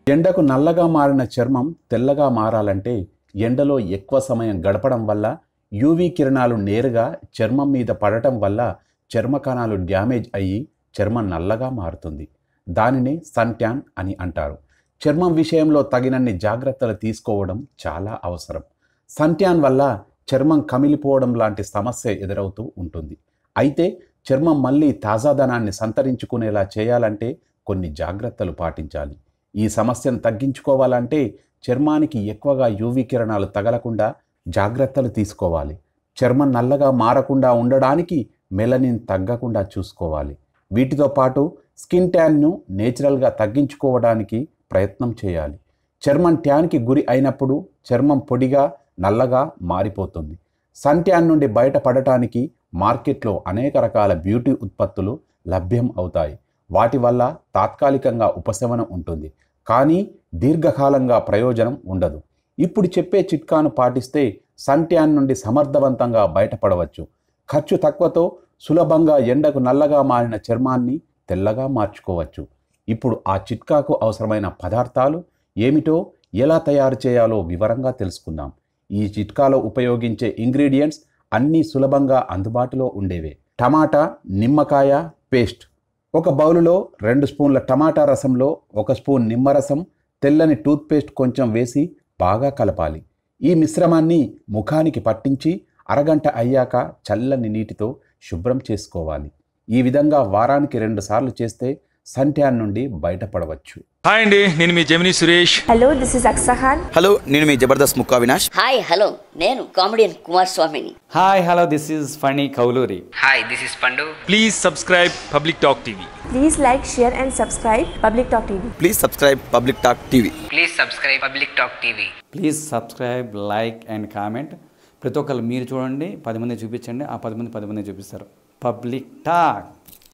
ఎండకు నల్లగా మారిన చర్మం తెల్లగా మారాలంటే ఎండలో ఎక్కువ సమయం గడపడం వల్ల యూవీ కిరణాలు నేరుగా చర్మం మీద పడటం వల్ల చర్మ కణాలు డ్యామేజ్ అయ్యి చర్మం నల్లగా మారుతుంది దానినే సన్ ట్యాన్ అని అంటారు చర్మం విషయంలో తగినన్ని జాగ్రత్తలు తీసుకోవడం చాలా అవసరం సన్ ట్యాన్ వల్ల చర్మం కమిలిపోవడం లాంటి సమస్య ఎదురవుతూ ఉంటుంది అయితే చర్మం మళ్ళీ తాజాదనాన్ని సంతరించుకునేలా చేయాలంటే కొన్ని జాగ్రత్తలు పాటించాలి ఈ సమస్యను తగ్గించుకోవాలంటే చర్మానికి ఎక్కువగా యూవీ కిరణాలు తగలకుండా జాగ్రత్తలు తీసుకోవాలి చర్మం నల్లగా మారకుండా ఉండడానికి మెలనిన్ తగ్గకుండా చూసుకోవాలి వీటితో పాటు స్కిన్ ట్యాన్ను నేచురల్గా తగ్గించుకోవడానికి ప్రయత్నం చేయాలి చర్మం ట్యాన్కి గురి అయినప్పుడు చర్మం పొడిగా నల్లగా మారిపోతుంది సన్ ట్యాన్ నుండి బయటపడటానికి మార్కెట్లో అనేక రకాల బ్యూటీ ఉత్పత్తులు లభ్యం అవుతాయి వాటి వల్ల తాత్కాలికంగా ఉపశమనం ఉంటుంది కానీ దీర్ఘకాలంగా ప్రయోజనం ఉండదు ఇప్పుడు చెప్పే చిట్కాను పాటిస్తే సన్ ట్యాన్ నుండి సమర్థవంతంగా బయటపడవచ్చు ఖర్చు తక్కువతో సులభంగా ఎండకు నల్లగా మారిన చర్మాన్ని తెల్లగా మార్చుకోవచ్చు ఇప్పుడు ఆ చిట్కాకు అవసరమైన పదార్థాలు ఏమిటో ఎలా తయారు చేయాలో వివరంగా తెలుసుకుందాం ఈ చిట్కాలో ఉపయోగించే ఇంగ్రీడియంట్స్ అన్నీ సులభంగా అందుబాటులో ఉండేవే టమాటా నిమ్మకాయ పేస్ట్ ఒక బౌలులో రెండు స్పూన్ల టమాటా రసంలో ఒక స్పూన్ నిమ్మరసం తెల్లని టూత్పేస్ట్ కొంచెం వేసి బాగా కలపాలి ఈ మిశ్రమాన్ని ముఖానికి పట్టించి అరగంట అయ్యాక చల్లని నీటితో శుభ్రం చేసుకోవాలి ఈ విధంగా వారానికి రెండు సార్లు చేస్తే సన్ ట్యాన్ నుండి బయటపడవచ్చు హాయ్ అండి నేను మీ Jamini Suresh Hello, this is Aksa Khan. Hello నేను మీ జబర్దస్త్ ముక్కా వినాష్ హాయ్ హలో నేను కామెడియన్ కుమార్ స్వామిని hi hello this is Phani Kowluri Hi, this is Pandu. Please subscribe public talk TV Please like, share, and subscribe Public Talk TV. Please subscribe public talk TV Please subscribe Public Talk TV. Please subscribe like and comment ప్రతి ఒక్కరు మీరు చూడండి పది మంది చూపించండి ఆ పది మంది పది మంది చూపిస్తారు పబ్లిక్ టాక్